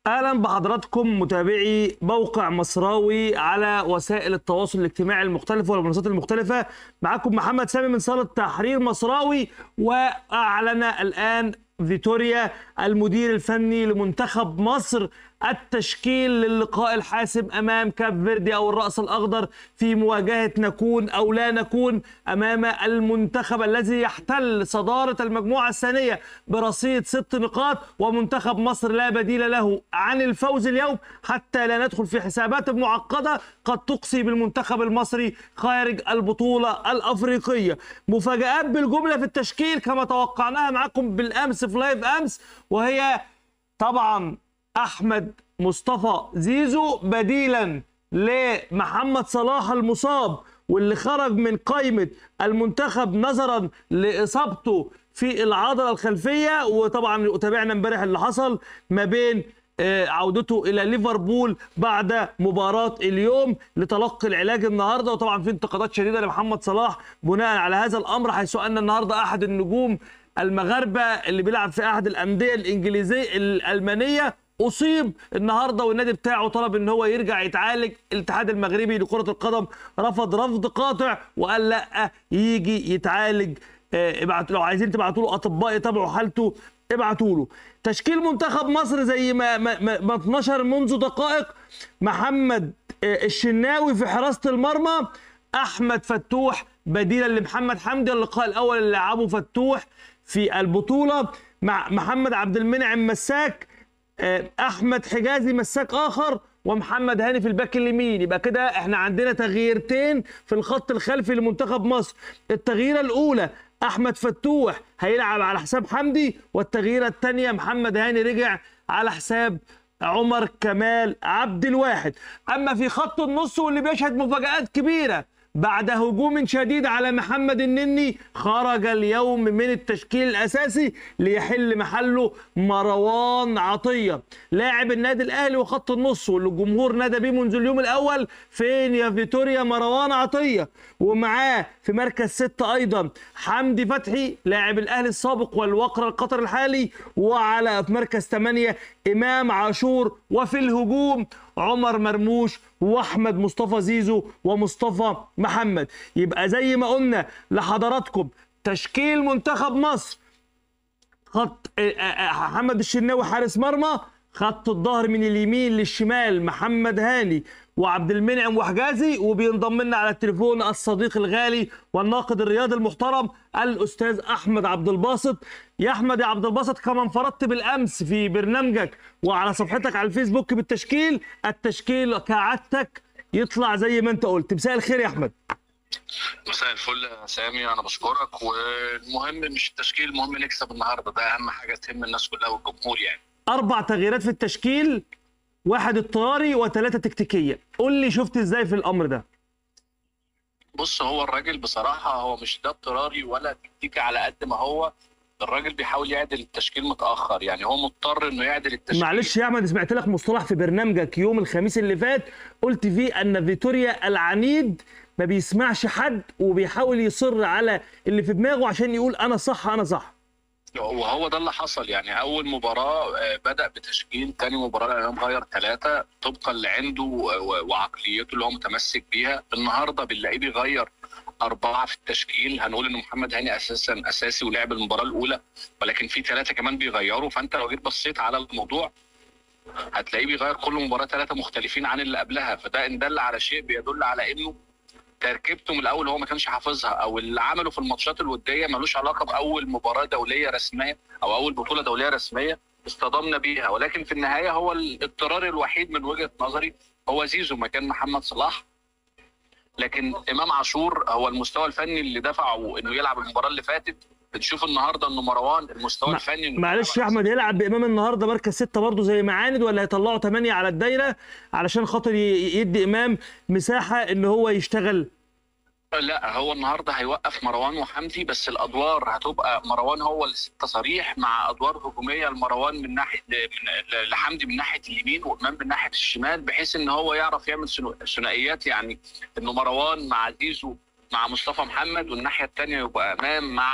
اهلا بحضراتكم متابعي موقع مصراوي على وسائل التواصل الاجتماعي المختلفه والمنصات المختلفه معاكم محمد سامي من صاله تحرير مصراوي واعلن الان فيتوريا المدير الفني لمنتخب مصر التشكيل للقاء الحاسم امام كاب فيردي او الراس الاخضر في مواجهه نكون او لا نكون امام المنتخب الذي يحتل صداره المجموعه الثانيه برصيد ست نقاط ومنتخب مصر لا بديل له عن الفوز اليوم حتى لا ندخل في حسابات معقده قد تقصي بالمنتخب المصري خارج البطوله الافريقيه مفاجات بالجمله في التشكيل كما توقعناها معكم بالامس في لايف امس وهي طبعا احمد مصطفى زيزو بديلا لمحمد صلاح المصاب واللي خرج من قائمه المنتخب نظرا لاصابته في العضله الخلفيه وطبعا تابعنا امبارح اللي حصل ما بين آه، عودته الى ليفربول بعد مباراه اليوم لتلقي العلاج النهارده وطبعا في انتقادات شديده لمحمد صلاح بناء على هذا الامر حيث ان النهارده احد النجوم المغاربه اللي بيلعب في احد الانديه الانجليزيه الالمانيه اصيب النهارده والنادي بتاعه طلب ان هو يرجع يتعالج الاتحاد المغربي لكره القدم رفض رفض قاطع وقال لا يجي يتعالج آه، ابعت لو عايزين تبعتوا له اطباء يتابعوا حالته ابعتوا له تشكيل منتخب مصر زي ما ما, ما ما اتنشر منذ دقائق محمد آه، الشناوي في حراسه المرمى احمد فتوح بديلا لمحمد حمدي اللقاء الاول اللي لعبه فتوح في البطوله مع محمد عبد المنعم مساك آه، احمد حجازي مساك اخر ومحمد هاني في الباك اليمين يبقى كده احنا عندنا تغييرتين في الخط الخلفي لمنتخب مصر التغييره الاولى احمد فتوح هيلعب على حساب حمدي والتغييره الثانيه محمد هاني رجع على حساب عمر كمال عبد الواحد اما في خط النص واللي بيشهد مفاجات كبيره بعد هجوم شديد على محمد النني خرج اليوم من التشكيل الاساسي ليحل محله مروان عطيه لاعب النادي الاهلي وخط النص واللي الجمهور نادى بيه منذ اليوم الاول فين يا فيتوريا مروان عطيه ومعاه في مركز ستة ايضا حمدي فتحي لاعب الاهلي السابق والوقر القطر الحالي وعلى في مركز ثمانية امام عاشور وفي الهجوم عمر مرموش واحمد مصطفى زيزو ومصطفى محمد يبقى زي ما قلنا لحضراتكم تشكيل منتخب مصر خط آه، آه، آه، محمد الشناوي حارس مرمى خط الظهر من اليمين للشمال محمد هاني وعبد المنعم وحجازي وبينضم لنا على التليفون الصديق الغالي والناقد الرياضي المحترم الاستاذ احمد عبد الباسط يا احمد يا عبد الباسط كما انفردت بالامس في برنامجك وعلى صفحتك على الفيسبوك بالتشكيل التشكيل كعادتك يطلع زي ما انت قلت مساء الخير يا احمد مساء الفل يا سامي انا بشكرك والمهم مش التشكيل المهم نكسب النهارده ده اهم حاجه تهم الناس كلها والجمهور يعني اربع تغييرات في التشكيل واحد اضطراري وثلاثه تكتيكيه قول لي شفت ازاي في الامر ده بص هو الراجل بصراحه هو مش ده اضطراري ولا تكتيكي على قد ما هو الراجل بيحاول يعدل التشكيل متاخر يعني هو مضطر انه يعدل التشكيل معلش يا احمد سمعت لك مصطلح في برنامجك يوم الخميس اللي فات قلت فيه ان فيتوريا العنيد ما بيسمعش حد وبيحاول يصر على اللي في دماغه عشان يقول انا صح انا صح وهو ده اللي حصل يعني اول مباراه آه، بدا بتشكيل تاني مباراه الامام غير ثلاثه طبقا اللي عنده و- وعقليته اللي هو متمسك بيها النهارده بنلاقيه بيغير اربعه في التشكيل هنقول ان محمد هاني اساسا اساسي ولعب المباراه الاولى ولكن في ثلاثه كمان بيغيروا فانت لو جيت بصيت على الموضوع هتلاقيه بيغير كل مباراه ثلاثه مختلفين عن اللي قبلها فده ان دل على شيء بيدل على انه تركيبته من الاول هو ما كانش حافظها او اللي عمله في الماتشات الوديه ملوش علاقه باول مباراه دوليه رسميه او اول بطوله دوليه رسميه اصطدمنا بيها ولكن في النهايه هو الاضطرار الوحيد من وجهه نظري هو زيزو مكان محمد صلاح لكن امام عاشور هو المستوى الفني اللي دفعه انه يلعب المباراه اللي فاتت بنشوف النهارده انه مروان المستوى مع- الفني إنه معلش يلعب يا احمد يلعب بامام النهارده مركز ستة برضه زي معاند ولا هيطلعوا ثمانية على الدايره علشان خاطر ي- يدي امام مساحه ان هو يشتغل لا هو النهارده هيوقف مروان وحمدي بس الادوار هتبقى مروان هو الستة صريح مع ادوار هجوميه لمروان من ناحيه من لحمدي من ناحيه اليمين وامام من ناحيه الشمال بحيث ان هو يعرف يعمل ثنو- ثنائيات يعني انه مروان مع زيزو مع مصطفى محمد والناحيه الثانيه يبقى امام مع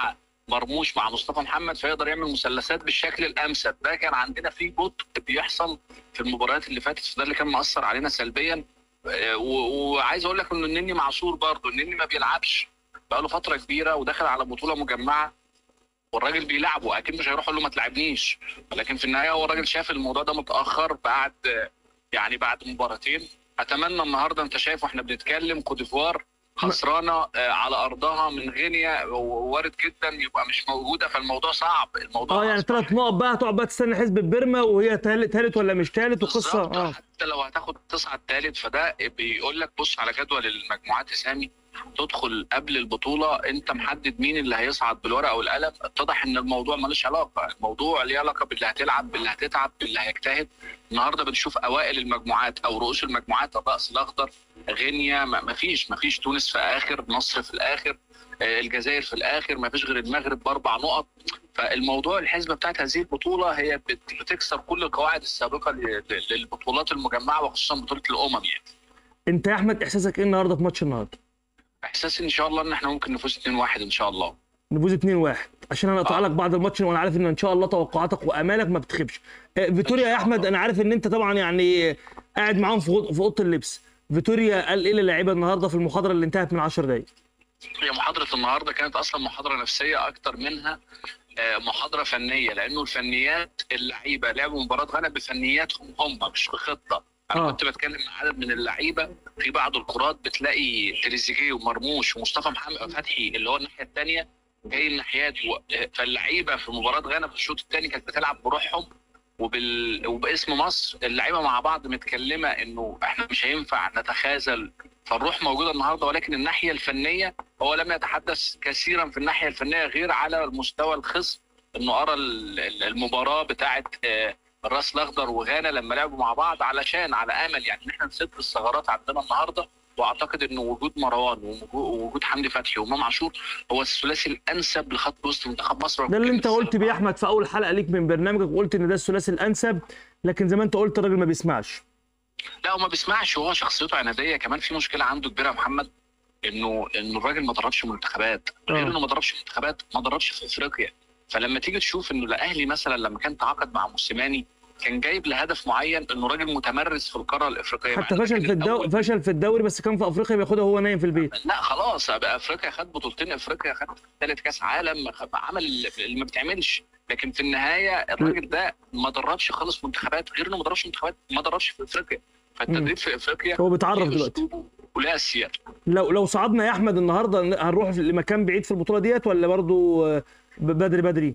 مرموش مع مصطفى محمد فيقدر يعمل مثلثات بالشكل الامثل ده كان عندنا فيه بطء بيحصل في المباريات اللي فاتت فده اللي كان مأثر علينا سلبيا آه، و- وعايز اقول لك انه النني معصور برضه النني ما بيلعبش بقاله فتره كبيره وداخل على بطوله مجمعه والراجل بيلعبه اكيد مش هيروح يقول له ما تلعبنيش لكن في النهايه هو الراجل شاف الموضوع ده متاخر بعد يعني بعد مباراتين اتمنى النهارده انت شايف واحنا بنتكلم كوت ديفوار خسرانه آه، على ارضها من غينيا ووارد جدا يبقى مش موجوده فالموضوع صعب الموضوع اه يعني أصبح- ثلاث نقط بقى تقعد بقى تستنى حزب بيرما وهي تالت تالت ولا مش تالت وقصه بالظبط اه حتى لو هتاخد تصعد ثالث فده بيقول لك بص على جدول المجموعات يا سامي تدخل قبل البطوله انت محدد مين اللي هيصعد بالورقه والقلم اتضح ان الموضوع ملوش علاقه الموضوع ليه علاقه باللي هتلعب باللي هتتعب باللي هيجتهد النهارده بنشوف اوائل المجموعات او رؤوس المجموعات الراس الاخضر غينيا ما ما فيش ما فيش تونس في اخر مصر في الاخر آه، الجزائر في الاخر ما فيش غير المغرب باربع نقط فالموضوع الحسبه بتاعت هذه البطوله هي بت- بتكسر كل القواعد السابقه ل- ل- للبطولات المجمعه وخصوصا بطوله الامم يعني انت يا احمد احساسك ايه النهارده في ماتش النهارده؟ احساسي ان شاء الله ان احنا ممكن نفوز 2-1 ان شاء الله نفوز 2-1 عشان انا اقطع آه. لك بعد الماتش وانا عارف ان ان شاء الله توقعاتك وامالك ما بتخيبش آه، فيتوريا يا إن شاء احمد الله. انا عارف ان انت طبعا يعني قاعد معاهم في غ- في اوضه اللبس فيتوريا قال ايه للاعيبه النهارده في المحاضره اللي انتهت من 10 دقائق هي محاضره النهارده كانت اصلا محاضره نفسيه اكتر منها آه، محاضره فنيه لانه الفنيات اللعيبه لعبوا مباراه غانا بفنياتهم هم مش بخطه انا آه. كنت بتكلم مع عدد من اللعيبه في بعض الكرات بتلاقي تريزيجيه ومرموش ومصطفى محمد فتحي اللي هو الناحيه الثانيه جاي الناحيات و- فاللعيبه في مباراه غانا في الشوط الثاني كانت بتلعب بروحهم وبال... وباسم مصر اللعيبه مع بعض متكلمه انه احنا مش هينفع نتخاذل فالروح موجوده النهارده ولكن الناحيه الفنيه هو لم يتحدث كثيرا في الناحيه الفنيه غير على المستوى الخصم انه ارى ال- ال- المباراه بتاعه آه، الراس الاخضر وغانا لما لعبوا مع بعض علشان على امل يعني ان احنا نسد الثغرات عندنا النهارده واعتقد ان وجود مروان ووجو- ووجود حمدي فتحي وامام عاشور هو الثلاثي الانسب لخط وسط منتخب مصر ده اللي انت ويمكن قلت بيه يا احمد في اول حلقه ليك من برنامجك وقلت ان ده الثلاثي الانسب لكن زي ما انت قلت الراجل ما بيسمعش لا وما بيسمعش وهو شخصيته عناديه كمان في مشكله عنده كبيره يا محمد انه انه الراجل ما دربش منتخبات غير آه. انه ما دربش منتخبات ما دربش في افريقيا فلما تيجي تشوف انه الاهلي مثلا لما كان تعاقد مع موسيماني كان جايب لهدف معين انه راجل متمرس في القاره الافريقيه مع حتى إنه فشل كان في الدوري الأول- فشل في الدوري بس كان في افريقيا بياخدها وهو نايم في البيت لا خلاص بقى افريقيا خد بطولتين افريقيا خد ثالث كاس عالم خد- عمل اللي ما بتعملش لكن في النهايه الراجل ده ما دربش خالص منتخبات غير انه ما دربش منتخبات ما دربش في افريقيا فالتدريب في افريقيا هو بيتعرف ليه دلوقتي أسلوبه ولا سير لو لو صعدنا يا احمد النهارده هنروح لمكان بعيد في البطوله ديت ولا برضو آه، بدري بدري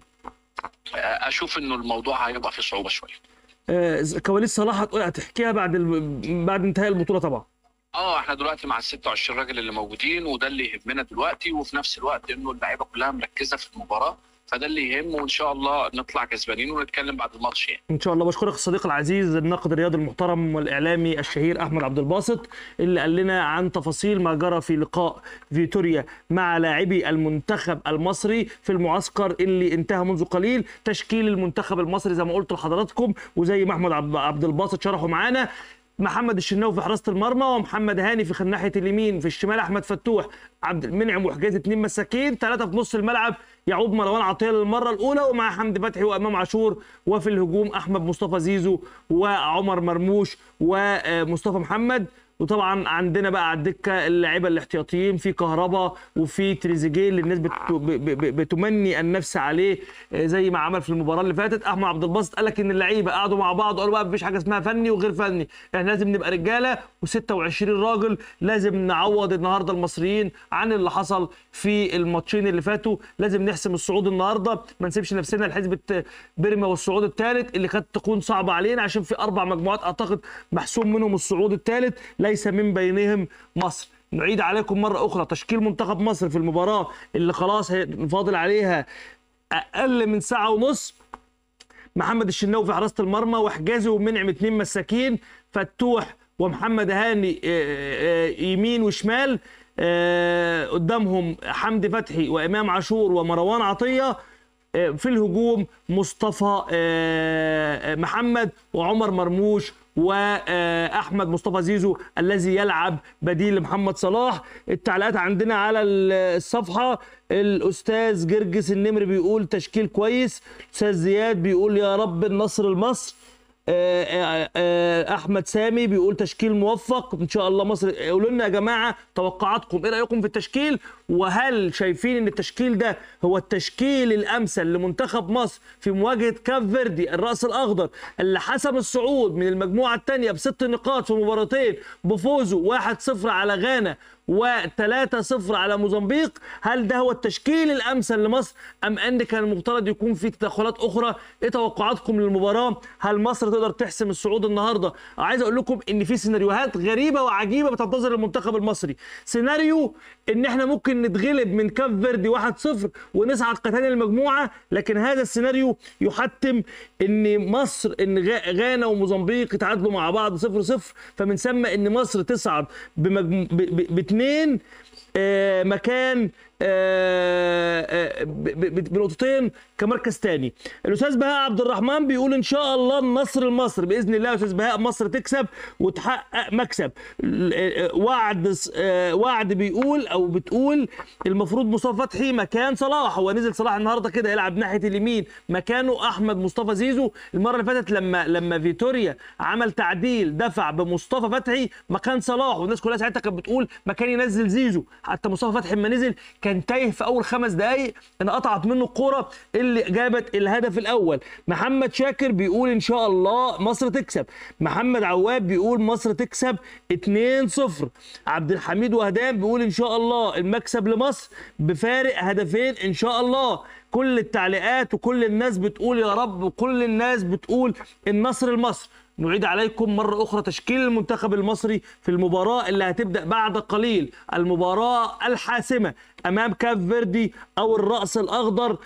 اشوف انه الموضوع هيبقى فيه صعوبه شويه آه، كواليس صلاح هتقول هتحكيها بعد ال... بعد انتهاء البطوله طبعا اه احنا دلوقتي مع ال 26 راجل اللي موجودين وده اللي يهمنا دلوقتي وفي نفس الوقت انه اللعيبه كلها مركزه في المباراه فده اللي يهم وان شاء الله نطلع كسبانين ونتكلم بعد الماتش يعني ان شاء الله بشكرك الصديق العزيز الناقد الرياضي المحترم والاعلامي الشهير احمد عبد الباسط اللي قال لنا عن تفاصيل ما جرى في لقاء فيتوريا مع لاعبي المنتخب المصري في المعسكر اللي انتهى منذ قليل تشكيل المنتخب المصري زي ما قلت لحضراتكم وزي ما احمد عبد عبد الباسط شرحه معانا محمد الشناوي في حراسه المرمى ومحمد هاني في ناحيه اليمين في الشمال احمد فتوح عبد المنعم وحجازي اثنين مساكين ثلاثه في نص الملعب يعود مروان عطيه للمره الاولى ومع حمدي فتحي وامام عاشور وفي الهجوم احمد مصطفى زيزو وعمر مرموش ومصطفى محمد وطبعا عندنا بقى على الدكه اللاعيبه الاحتياطيين في كهربا وفي تريزيجيه اللي الناس بت- ب- ب- بتمني النفس عليه آه، زي ما عمل في المباراه اللي فاتت احمد عبد الباسط قال لك ان اللعيبه قعدوا مع بعض وقالوا بقى مفيش حاجه اسمها فني وغير فني احنا لازم نبقى رجاله و26 راجل لازم نعوض النهارده المصريين عن اللي حصل في الماتشين اللي فاتوا لازم نحسم الصعود النهارده ما نسيبش نفسنا لحزب بيرما والصعود الثالث اللي كانت تكون صعبه علينا عشان في اربع مجموعات اعتقد محسوم منهم الصعود الثالث ليس من بينهم مصر نعيد عليكم مره اخرى تشكيل منتخب مصر في المباراه اللي خلاص هي- فاضل عليها اقل من ساعه ونص محمد الشناوي في حراسه المرمى وحجازي ومنعم اتنين مساكين فتوح ومحمد هاني آه، آه، يمين وشمال آه، قدامهم حمدي فتحي وامام عاشور ومروان عطيه آه، في الهجوم مصطفى آه، آه، محمد وعمر مرموش واحمد مصطفى زيزو الذي يلعب بديل لمحمد صلاح التعليقات عندنا على الصفحه الاستاذ جرجس النمر بيقول تشكيل كويس استاذ زياد بيقول يا رب النصر لمصر آه، آه، آه، احمد سامي بيقول تشكيل موفق ان شاء الله مصر قولوا لنا يا جماعه توقعاتكم ايه رايكم في التشكيل وهل شايفين ان التشكيل ده هو التشكيل الامثل لمنتخب مصر في مواجهه كاب فيردي الراس الاخضر اللي حسم الصعود من المجموعه الثانيه بست نقاط في مباراتين بفوزه 1-0 على غانا و3-0 على موزمبيق هل ده هو التشكيل الامثل لمصر ام ان كان المفترض يكون في تدخلات اخرى ايه توقعاتكم للمباراه هل مصر تقدر تحسم الصعود النهارده عايز اقول لكم ان في سيناريوهات غريبه وعجيبه بتنتظر المنتخب المصري سيناريو ان احنا ممكن نتغلب من كاب فيردي 1-0 ونصعد كتاني المجموعه لكن هذا السيناريو يحتم ان مصر ان غا- غانا وموزمبيق يتعادلوا مع بعض 0-0 فمن ثم ان مصر تصعد بمجمو... ب... ب... باثنين آه، مكان آه، آه، ب- ب- بنقطتين كمركز تاني الاستاذ بهاء عبد الرحمن بيقول ان شاء الله النصر لمصر باذن الله يا استاذ بهاء مصر تكسب وتحقق مكسب ال- آه، وعد آه، وعد بيقول او بتقول المفروض مصطفى فتحي مكان صلاح هو نزل صلاح النهارده كده يلعب ناحيه اليمين مكانه احمد مصطفى زيزو المره اللي فاتت لما لما فيتوريا عمل تعديل دفع بمصطفى فتحي مكان صلاح والناس كلها ساعتها كانت بتقول مكان ينزل زيزو حتى مصطفى فتحي لما نزل كان تايه في اول خمس دقائق ان قطعت منه الكوره اللي جابت الهدف الاول محمد شاكر بيقول ان شاء الله مصر تكسب محمد عواب بيقول مصر تكسب 2-0 عبد الحميد وهدان بيقول ان شاء الله المكسب لمصر بفارق هدفين ان شاء الله كل التعليقات وكل الناس بتقول يا رب وكل الناس بتقول النصر لمصر نعيد عليكم مرة أخرى تشكيل المنتخب المصري في المباراة اللي هتبدأ بعد قليل المباراة الحاسمة أمام كاف فيردي أو الرأس الأخضر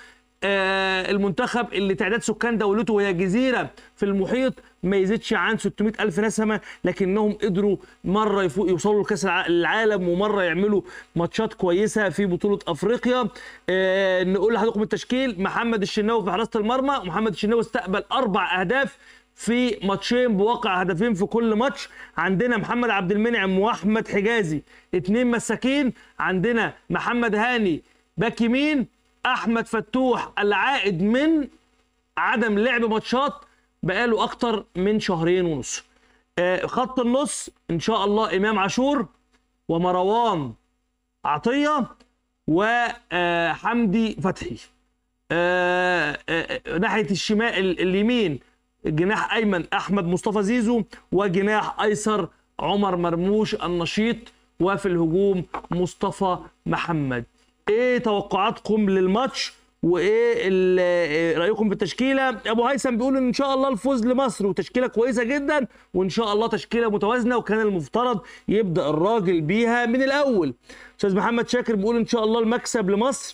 آه المنتخب اللي تعداد سكان دولته وهي جزيرة في المحيط ما يزيدش عن 600 ألف نسمة لكنهم قدروا مرة يفو- يوصلوا لكأس الع- العالم ومرة يعملوا ماتشات كويسة في بطولة أفريقيا آه نقول لحضراتكم التشكيل محمد الشناوي في حراسة المرمى ومحمد الشناوي استقبل أربع أهداف في ماتشين بواقع هدفين في كل ماتش عندنا محمد عبد المنعم واحمد حجازي اتنين مساكين عندنا محمد هاني باك يمين احمد فتوح العائد من عدم لعب ماتشات بقاله اكتر من شهرين ونص آه، خط النص ان شاء الله امام عاشور ومروان عطيه وحمدي فتحي آه، آه، ناحيه الشمال ال- اليمين جناح ايمن احمد مصطفى زيزو وجناح ايسر عمر مرموش النشيط وفي الهجوم مصطفى محمد ايه توقعاتكم للماتش وايه ال- إيه رايكم في التشكيله ابو هيثم بيقول ان شاء الله الفوز لمصر وتشكيله كويسه جدا وان شاء الله تشكيله متوازنه وكان المفترض يبدا الراجل بيها من الاول استاذ محمد شاكر بيقول ان شاء الله المكسب لمصر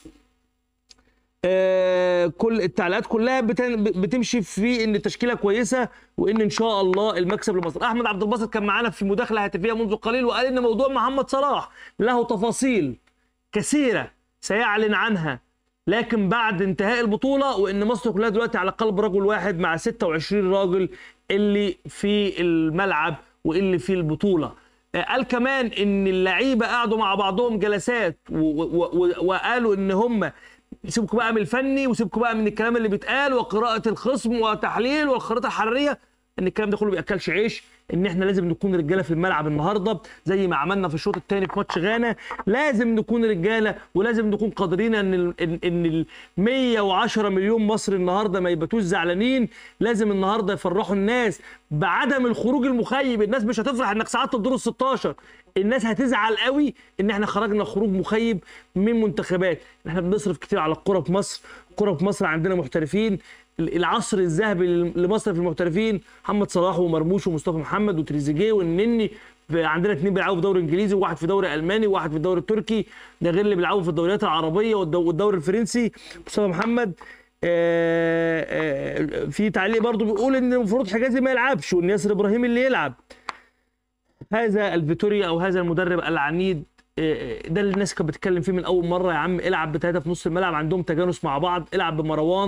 آه، كل التعليقات كلها بتن- بتمشي في ان التشكيله كويسه وان ان شاء الله المكسب لمصر احمد عبد الباسط كان معانا في مداخله هاتفيه منذ قليل وقال ان موضوع محمد صلاح له تفاصيل كثيره سيعلن عنها لكن بعد انتهاء البطوله وان مصر كلها دلوقتي على قلب رجل واحد مع 26 راجل اللي في الملعب واللي في البطوله آه، قال كمان ان اللعيبه قعدوا مع بعضهم جلسات و- و- و- وقالوا ان هم سيبكوا بقى من الفني وسيبكوا بقى من الكلام اللي بيتقال وقراءة الخصم وتحليل والخريطة الحرارية ان الكلام ده كله بياكلش عيش ان احنا لازم نكون رجاله في الملعب النهارده زي ما عملنا في الشوط الثاني في ماتش غانا لازم نكون رجاله ولازم نكون قادرين ان ال ان, إن ال 110 مليون مصري النهارده ما يبقوش زعلانين لازم النهارده يفرحوا الناس بعدم الخروج المخيب الناس مش هتفرح انك صعدت الدور ال 16 الناس هتزعل قوي ان احنا خرجنا خروج مخيب من منتخبات احنا بنصرف كتير على الكوره في مصر الكوره في مصر عندنا محترفين العصر الذهبي لمصر في المحترفين محمد صلاح ومرموش ومصطفى محمد وتريزيجيه والنني في- عندنا اثنين بيلعبوا في دوري انجليزي وواحد في دوري الماني وواحد في الدوري التركي ده غير اللي بيلعبوا في الدوريات العربيه والدو- والدوري الفرنسي مصطفى محمد آه، آه، في تعليق برضو بيقول ان المفروض حجازي ما يلعبش وان ياسر ابراهيم اللي يلعب هذا الفيتوريا او هذا المدرب العنيد آه، ده اللي الناس كانت بتتكلم فيه من اول مره يا عم العب بثلاثه في نص الملعب عندهم تجانس مع بعض العب بمروان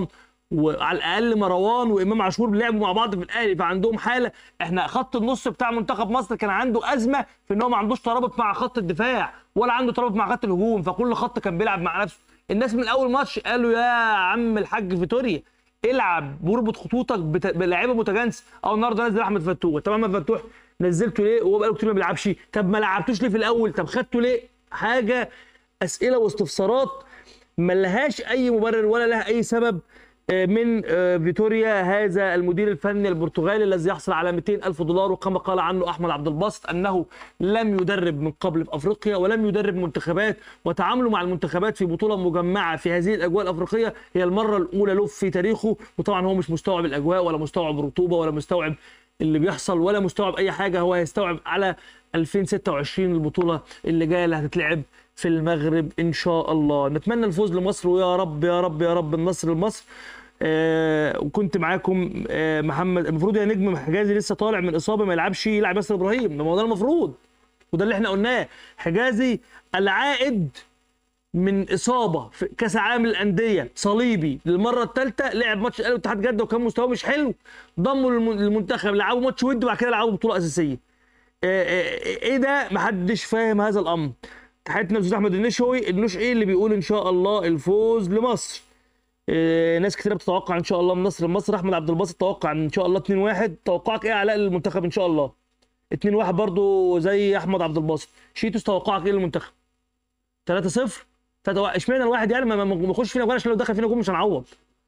وعلى الاقل مروان وامام عاشور لعبوا مع بعض في الاهلي فعندهم حاله احنا خط النص بتاع منتخب مصر كان عنده ازمه في ان هو ما عندوش ترابط مع خط الدفاع ولا عنده ترابط مع خط الهجوم فكل خط كان بيلعب مع نفسه الناس من اول ماتش قالوا يا عم الحاج فيتوريا العب واربط خطوطك بت- بلاعيبه متجانسه او النهارده نزل احمد فتوح طب احمد فتوح نزلته ليه وهو بقاله كتير ما بيلعبش طب ما لعبتوش ليه في الاول طب خدته ليه حاجه اسئله واستفسارات ملهاش اي مبرر ولا لها اي سبب آه، من آه، فيتوريا هذا المدير الفني البرتغالي الذي يحصل على 200 ألف دولار وكما قال عنه أحمد عبد الباسط أنه لم يدرب من قبل في أفريقيا ولم يدرب منتخبات وتعامله مع المنتخبات في بطولة مجمعة في هذه الأجواء الأفريقية هي المرة الأولى له في تاريخه وطبعا هو مش مستوعب الأجواء ولا مستوعب الرطوبة ولا مستوعب اللي بيحصل ولا مستوعب أي حاجة هو هيستوعب على 2026 البطولة اللي جاية اللي هتتلعب في المغرب ان شاء الله نتمنى الفوز لمصر ويا رب يا رب يا رب النصر لمصر آه وكنت معاكم آه محمد المفروض يا نجم حجازي لسه طالع من اصابه ما يلعبش يلعب ياسر ابراهيم ده ما هو ده المفروض وده اللي احنا قلناه حجازي العائد من اصابه في كاس العالم للانديه صليبي للمره الثالثه لعب ماتش الاهلي واتحاد جده وكان مستواه مش حلو ضموا للم- للمنتخب لعبوا ماتش ود وبعد كده لعبوا بطوله اساسيه آه، آه، ايه ده محدش فاهم هذا الامر تحياتنا الاستاذ احمد النشوي النشئي اللي بيقول ان شاء الله الفوز لمصر آه، ناس كتير بتتوقع ان شاء الله من نصر لمصر احمد عبد الباسط توقع ان شاء الله 2-1 توقعك ايه يا علاء للمنتخب ان شاء الله 2-1 برضو زي احمد عبد الباسط شيتوس توقعك ايه للمنتخب 3-0 3 اشمعنى الواحد يعني ما ما- ما يخش فينا جول عشان لو دخل فينا جول مش هنعوض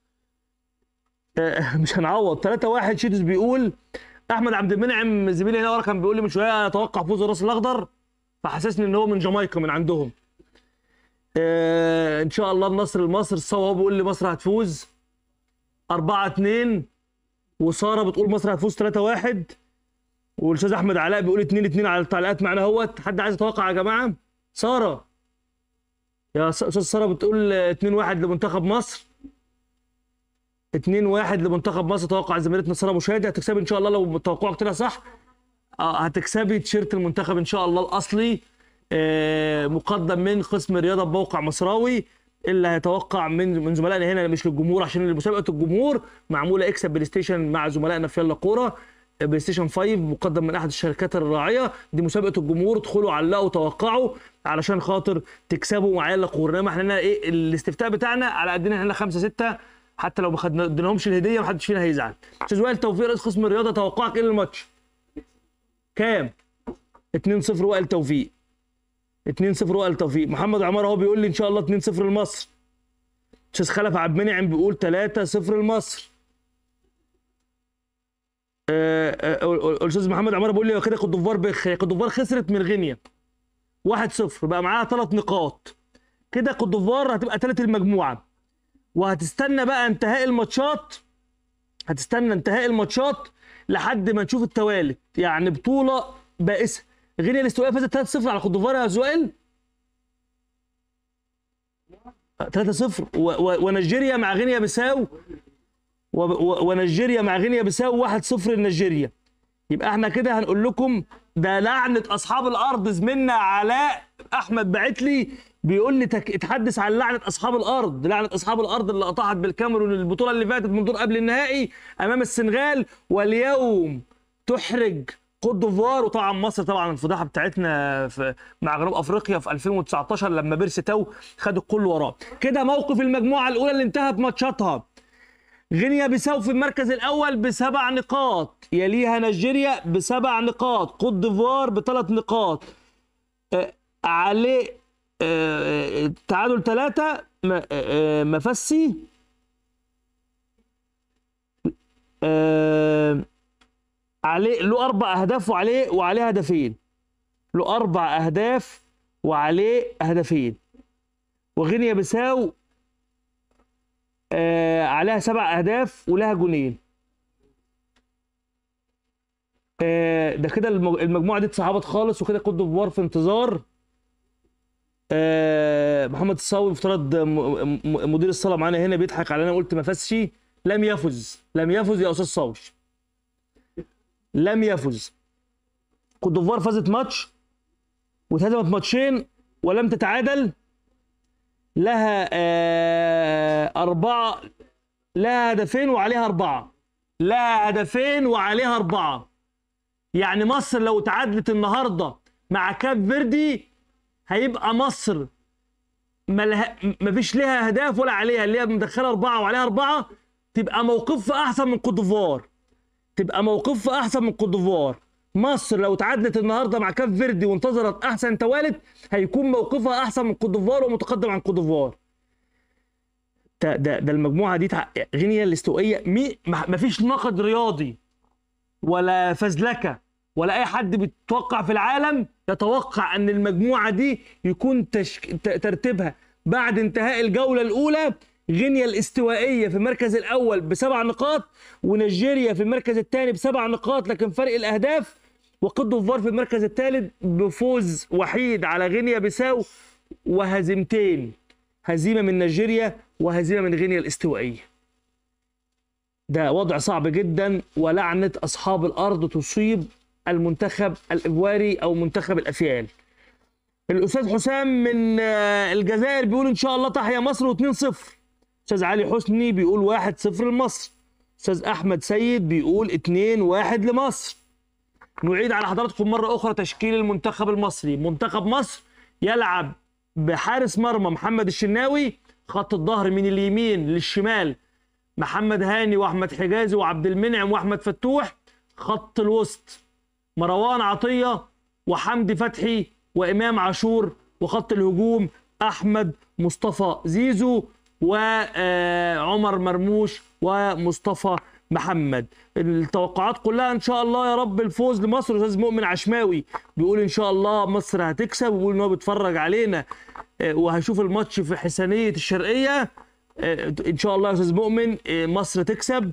آه، مش هنعوض 3-1 شيتوس بيقول احمد عبد المنعم زميلي هنا ورا كان بيقول لي من شويه اتوقع فوز الراس الاخضر فحسسني ان هو من جامايكا من عندهم آه ان شاء الله النصر لمصر الصوا هو بيقول لي مصر هتفوز 4 2 وساره بتقول مصر هتفوز 3 1 والاستاذ احمد علاء بيقول 2 2 على التعليقات معانا اهوت حد عايز يتوقع يا جماعه ساره يا س- استاذ ساره بتقول 2 1 لمنتخب مصر 2 1 لمنتخب مصر توقع زميلتنا ساره ابو شادي هتكسبي ان شاء الله لو توقعك طلع صح اه هتكسبي تيشيرت المنتخب ان شاء الله الاصلي آه مقدم من قسم الرياضه بموقع مصراوي اللي هيتوقع من من زملائنا هنا مش للجمهور عشان مسابقه الجمهور معموله اكسب بلاي ستيشن مع زملائنا في يلا كوره آه، بلاي ستيشن 5 مقدم من احد الشركات الراعيه دي مسابقه الجمهور ادخلوا علقوا توقعوا علشان خاطر تكسبوا مع يلا كوره انما احنا هنا ايه الاستفتاء بتاعنا على قدنا احنا خمسه سته حتى لو ما خدنا- اديناهمش الهديه محدش فينا هيزعل استاذ وائل توفيق رئيس قسم الرياضه توقعك ايه للماتش؟ كام؟ 2-0 وائل توفيق 2-0 وائل توفيق محمد عمار اهو بيقول لي ان شاء الله 2-0 لمصر استاذ خلف عبد المنعم بيقول 3-0 لمصر آه، آه، الاستاذ محمد عمار بيقول لي كده كوت ديفوار بخ كوت ديفوار خسرت من غينيا 1-0 بقى معاها ثلاث نقاط كده كوت ديفوار هتبقى ثالث المجموعه وهتستنى بقى انتهاء الماتشات هتستنى انتهاء الماتشات لحد ما نشوف التوالت يعني بطوله بائسه غينيا الاستوائيه فازت 3-0 على كوت ديفوار يا زويل 3-0 و- و- ونيجيريا مع غينيا بيساو و- و- ونيجيريا مع غينيا بيساو 1-0 لنيجيريا يبقى احنا كده هنقول لكم ده لعنه اصحاب الارض زميلنا علاء احمد بعت لي بيقول لي تك... اتحدث عن لعنه اصحاب الارض لعنه اصحاب الارض اللي قطعت بالكاميرون البطوله اللي فاتت من دور قبل النهائي امام السنغال واليوم تحرج كوت ديفوار وطبعا مصر طبعا الفضيحه بتاعتنا في مع جنوب افريقيا في 2019 لما بيرسي تاو خد الكل وراه كده موقف المجموعه الاولى اللي انتهت ماتشاتها غينيا بيساو في المركز الاول بسبع نقاط يليها نيجيريا بسبع نقاط كوت ديفوار بثلاث نقاط آه، عليه آه، آه، تعادل ثلاثة مفسي آه، عليه له أربع أهداف وعليه وعليه هدفين له أربع أهداف وعليه هدفين وغينيا بيساو آه عليها سبع اهداف ولها جونين آه ده كده المج- المجموعه دي اتصعبت خالص وكده كوت ديفوار في انتظار آه محمد الصاوي مفترض م- م- مدير الصاله معانا هنا بيضحك على انا قلت ما فازش لم يفز لم يفز يا استاذ صاوي لم يفز كوت ديفوار فازت ماتش واتهزمت ماتشين ولم تتعادل لها آه، أربعة لا هدفين وعليها أربعة لا هدفين وعليها أربعة يعني مصر لو تعادلت النهاردة مع كاب فيردي هيبقى مصر ملها مفيش ليها أهداف ولا عليها اللي هي مدخلة أربعة وعليها أربعة تبقى موقفها أحسن من كوت ديفوار تبقى موقفها أحسن من كوت ديفوار مصر لو تعادلت النهارده مع كاب فيردي وانتظرت احسن توالد هيكون موقفها احسن من كوت ديفوار ومتقدم عن كوت ديفوار ده ده ده المجموعه دي تع- غينيا الاستوائيه مي ما فيش نقد رياضي ولا فزلكه ولا اي حد بيتوقع في العالم يتوقع ان المجموعه دي يكون تشك... ت- ترتيبها بعد انتهاء الجوله الاولى غينيا الاستوائيه في المركز الاول بسبع نقاط ونيجيريا في المركز الثاني بسبع نقاط لكن فرق الاهداف وقد ديفوار في المركز الثالث بفوز وحيد على غينيا بيساو وهزيمتين هزيمه من نيجيريا وهزيمه من غينيا الاستوائيه ده وضع صعب جدا ولعنه اصحاب الارض تصيب المنتخب الايفواري او منتخب الافيال الاستاذ حسام من آه، الجزائر بيقول ان شاء الله تحيا مصر و2-0 استاذ علي حسني بيقول 1-0 لمصر استاذ احمد سيد بيقول 2-1 لمصر نعيد على حضراتكم مرة أخرى تشكيل المنتخب المصري منتخب مصر يلعب بحارس مرمى محمد الشناوي خط الظهر من اليمين للشمال محمد هاني وأحمد حجازي وعبد المنعم وأحمد فتوح خط الوسط مروان عطية وحمدي فتحي وإمام عاشور وخط الهجوم أحمد مصطفى زيزو وعمر مرموش ومصطفى محمد التوقعات كلها ان شاء الله يا رب الفوز لمصر استاذ مؤمن عشماوي بيقول ان شاء الله مصر هتكسب وبيقول ان هو بيتفرج علينا آه، وهيشوف الماتش في حسنيه الشرقيه آه، ان شاء الله يا استاذ مؤمن آه، مصر تكسب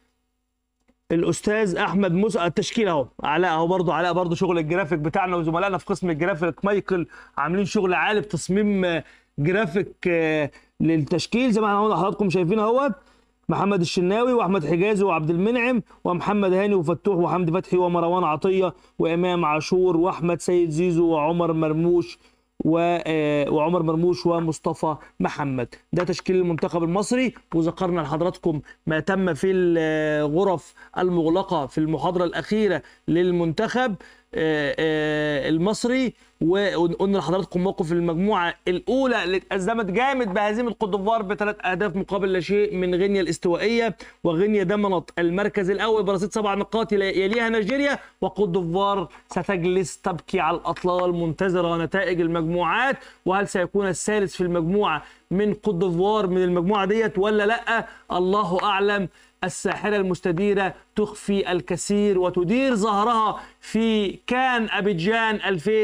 الاستاذ احمد موسى التشكيل اهو علاء اهو برضه علاء برضه شغل الجرافيك بتاعنا وزملائنا في قسم الجرافيك مايكل عاملين شغل عالي في تصميم آه، جرافيك آه، للتشكيل زي ما احنا حضراتكم شايفين اهوت محمد الشناوي واحمد حجازي وعبد المنعم ومحمد هاني وفتوح وحمدي فتحي ومروان عطيه وامام عاشور واحمد سيد زيزو وعمر مرموش و- آه، وعمر مرموش ومصطفى محمد ده تشكيل المنتخب المصري وذكرنا لحضراتكم ما تم في الغرف المغلقة في المحاضرة الأخيرة للمنتخب آه، آه، المصري وقلنا لحضراتكم موقف المجموعة الأولى اللي اتأزمت جامد بهزيمة كوت ديفوار بثلاث أهداف مقابل لا شيء من غينيا الاستوائية وغينيا ضمنت المركز الأول برصيد سبع نقاط يلي- يليها نيجيريا وكوت ديفوار ستجلس تبكي على الأطلال منتظرة نتائج المجموعات وهل سيكون الثالث في المجموعة من كوت ديفوار من المجموعة ديت ولا لأ الله أعلم الساحرة المستديرة تخفي الكثير وتدير ظهرها في كان أبيجان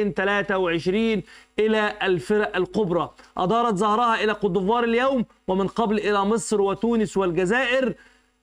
2023 إلى الفرق الكبرى أدارت ظهرها إلى كوت ديفوار اليوم ومن قبل إلى مصر وتونس والجزائر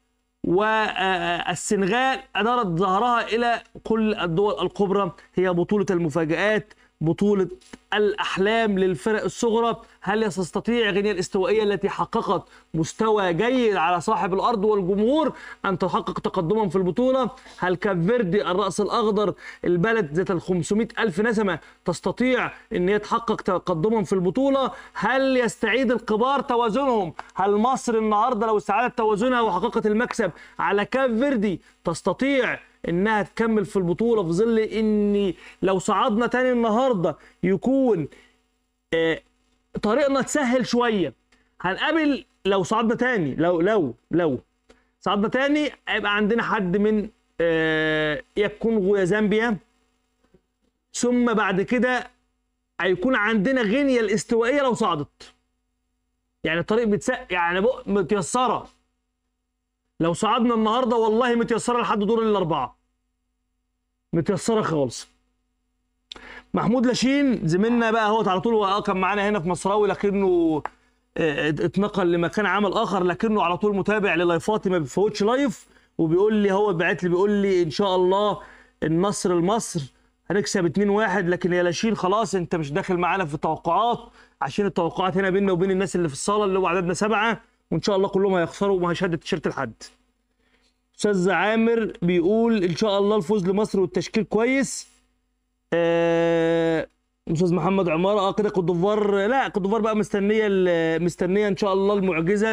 والسنغال أدارت ظهرها إلى كل الدول الكبرى هي بطولة المفاجآت بطولة الأحلام للفرق الصغرى هل ستستطيع غينيا الاستوائية التي حققت مستوى جيد على صاحب الأرض والجمهور أن تحقق تقدما في البطولة هل كاب فيردي الرأس الأخضر البلد ذات ال 500 ألف نسمة تستطيع أن هي تحقق تقدما في البطولة هل يستعيد الكبار توازنهم هل مصر النهاردة لو استعادت توازنها وحققت المكسب على كاب فيردي تستطيع انها تكمل في البطوله في ظل ان لو صعدنا تاني النهارده يكون آه، طريقنا تسهل شويه هنقابل لو صعدنا تاني لو لو لو صعدنا تاني هيبقى عندنا حد من آه، يا كونغو يا زامبيا ثم بعد كده هيكون عندنا غينيا الاستوائيه لو صعدت يعني الطريق بتسق يعني بق- متيسره لو صعدنا النهارده والله متيسره لحد دور الاربعه متيسره خالص محمود لاشين زميلنا بقى هو على طول هو آه كان معانا هنا في مصراوي لكنه آه، اتنقل لمكان عمل اخر لكنه على طول متابع للايفاتي ما بيفوتش لايف وبيقول لي هو بعت لي بيقول لي ان شاء الله النصر لمصر هنكسب 2-1 لكن يا لاشين خلاص انت مش داخل معانا في التوقعات عشان التوقعات هنا بيننا وبين الناس اللي في الصاله اللي هو عددنا سبعه وان شاء الله كلهم هيخسروا وما هيشهد التيشيرت لحد استاذ عامر بيقول ان شاء الله الفوز لمصر والتشكيل كويس آه، استاذ محمد عماره اه كده كوت ديفوار لا كوت ديفوار بقى مستنيه ال- مستنيه ان شاء الله المعجزه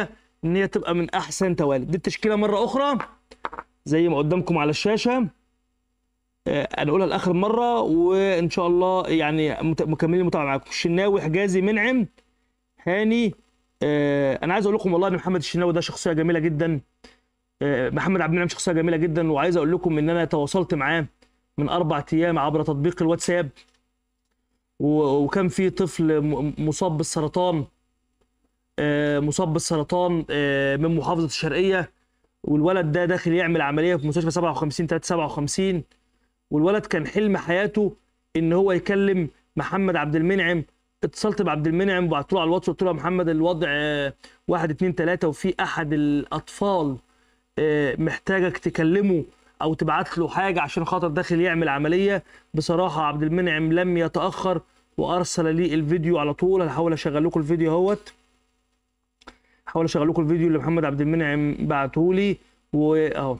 ان هي تبقى من احسن توالد دي التشكيله مره اخرى زي ما قدامكم على الشاشه آه، هنقولها لاخر مره وان شاء الله يعني مت- مكملين المتابعه معاكم الشناوي حجازي منعم هاني آه، انا عايز اقول لكم والله ان محمد الشناوي ده شخصيه جميله جدا آه، محمد عبد المنعم شخصيه جميله جدا وعايز اقول لكم ان انا تواصلت معاه من اربع ايام عبر تطبيق الواتساب و- وكان في طفل م- مصاب بالسرطان آه، مصاب بالسرطان آه، من محافظه الشرقيه والولد ده داخل يعمل عمليه في مستشفى 57 357 والولد كان حلم حياته ان هو يكلم محمد عبد المنعم اتصلت بعبد المنعم وبعت له على الواتس قلت له يا محمد الوضع آه، واحد اتنين تلاته وفي احد الاطفال آه، محتاجك تكلمه او تبعت له حاجه عشان خاطر داخل يعمل عمليه بصراحه عبد المنعم لم يتاخر وارسل لي الفيديو على طول هحاول اشغل لكم الفيديو اهوت هحاول اشغل لكم الفيديو اللي محمد عبد المنعم بعته لي واهو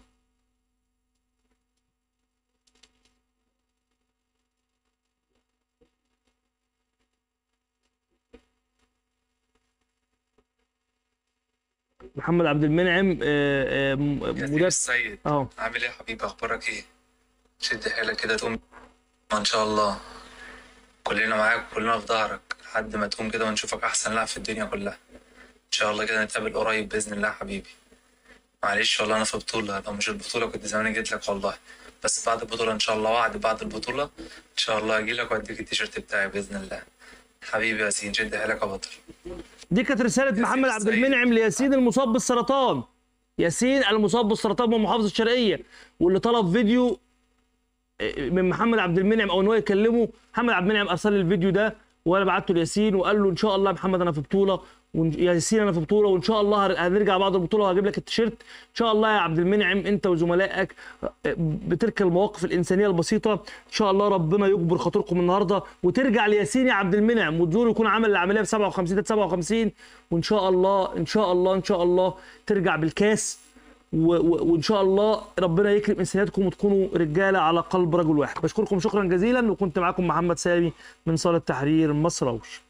محمد عبد المنعم آه، آه، م- يا مدرب السيد اهو عامل ايه يا حبيبي اخبارك ايه شد حيلك كده تقوم ما ان شاء الله كلنا معاك كلنا في ظهرك لحد ما تقوم كده ونشوفك احسن لاعب في الدنيا كلها ان شاء الله كده نتقابل قريب باذن الله يا حبيبي معلش والله انا في بطولة لو مش البطولة كنت زماني جيت لك والله بس بعد البطولة ان شاء الله وعد بعد البطولة ان شاء الله اجي لك واديك التيشيرت بتاعي باذن الله حبيبي يا ياسين شد حيلك يا بطل دي كانت رسالة محمد عبد السيد. المنعم لياسين المصاب بالسرطان ياسين المصاب بالسرطان من محافظة الشرقية واللي طلب فيديو من محمد عبد المنعم او ان هو يكلمه محمد عبد المنعم ارسل لي الفيديو ده وانا بعته لياسين وقال له ان شاء الله يا محمد انا في بطوله وإن- يا ياسين انا في بطوله وان شاء الله هر- هنرجع بعد البطوله وهجيب لك التيشيرت ان شاء الله يا عبد المنعم انت وزملائك بتلك المواقف الانسانيه البسيطه ان شاء الله ربنا يجبر خاطركم النهارده وترجع لياسين يا عبد المنعم وتزور يكون عمل العمليه في 57 57 وان شاء الله ان شاء الله ان شاء الله ترجع بالكاس و- و- وان شاء الله ربنا يكرم انسانياتكم وتكونوا رجاله على قلب رجل واحد بشكركم شكرا جزيلا وكنت معاكم محمد سامي من صاله تحرير مصر أوش